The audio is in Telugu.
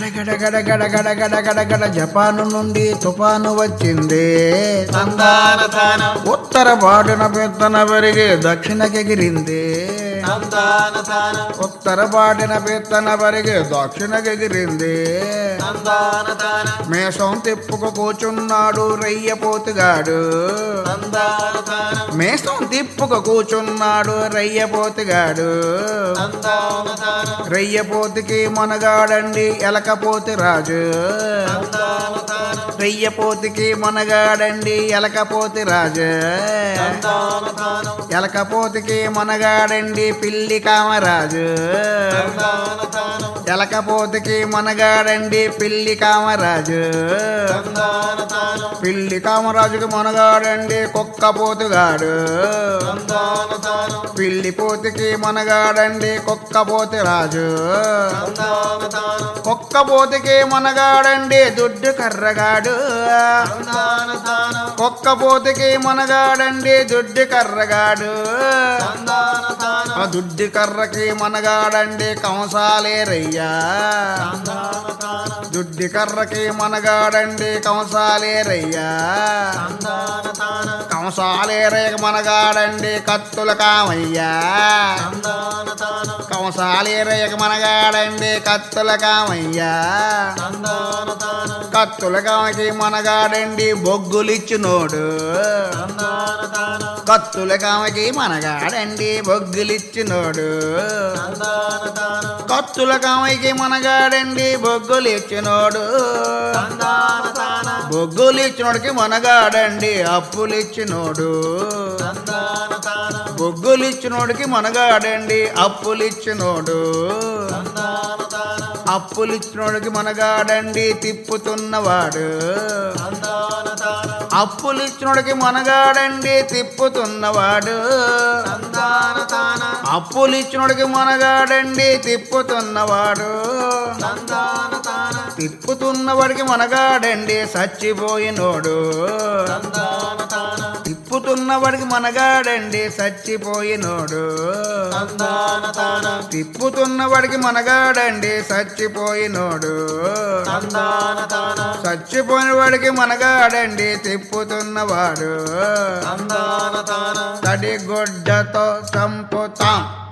గడగడ గడగడ గడగడ గడగడ జపాను నుండి తుఫాను వచ్చింది తందాన తాన ఉత్తర పాటున పెత్తన పెరిగి దక్షిణకెగిరింది తందాన తాన ఉత్తర పాటిన పెత్తన పెరిగి దక్షిణకెగిరింది తందాన తాన మేషం తిప్పుకు కూచున్నాడు రయ్యపోతుగాడు తందాన తాన మేషం తిప్పుకు కూచున్నాడు రయ్యపోతుగాడు తందాన తాన రయ్యపోతుకి మనగాడండి ఎలకపోతు రాజు తందాన తాన రయ్యపోతుకి మనగాడండి ఎలకపోతు రాజు తందాన తాన ఎలకపోతుకి మనగాడండి పిల్లి కామరాజు తందాన తాన ఎలకపోతుకి మనగాడండి పిల్లి కామరాజు తందాన తాన పిల్లి కామరాజుకి మనగాడండి కుక్కపోతుగాడు తందాన తాన పిల్లి పోతుకి మనగాడండి కుక్కపోతు రాజు తందాన తాన కుక్కపోతుకి మనగాడండి దుడ్డు కర్రగాడు తందాన తాన కుక్కపోతుకి మనగాడండి దుడ్డు కర్రగాడు తందాన తాన ఆ దుడ్డు కర్రకి మనగాడండి కంసాలేరయ్యా తందాన తాన దుడ్డి కర్రకి మనగాడండి కంసాలేరయ్యా తందాన తాన కంసాలేరయ్య మనగాడండి కత్తుల కామయ్యా తందాన తాన కంసాలేరయ్య మనగాడండి కత్తుల కామయ్యా తందాన తాన కత్తుల కామకి మనగాడండి బొగ్గులిచ్చినోడు తందాన తాన కత్తుల కామకి మనగాడండి బొగ్గులిచ్చినోడు తందాన తాన కత్తుల కామకి మనగాడండి బొగ్గులిచ్చినోడు తందాన తాన బొగ్గులిచ్చినోడికి మనగాడండి అప్పులిచ్చినోడు తందాన తాన బొగ్గులిచ్చినోడికి మనగాడండి అప్పులిచ్చినోడు తందాన తాన అప్పులిచ్చినోడికి మనగాడండి తిప్పుతున్నవాడు తందాన తాన అప్పులిచ్చినోడికి మనగాడండి తిప్పుతున్నవాడు తందాన తాన అప్పులిచ్చినోడికి మనగాడండి తిప్పుతున్నవాడు తందాన తాన తిప్పుతున్నవాడికి మనగాడండి చచ్చిపోయినోడు తందాన తాన తిప్పుతున్నవాడికి మనగాడండి చచ్చిపోయినోడు తందాన తాన తిప్పుతున్నవాడికి మనగాడండి చచ్చిపోయినోడు తందాన తాన చచ్చిపోయిన వాడికి మనగాడండి తిప్పుతున్నవాడు తందాన తాన తడిగొడ్డతో చంపుతాం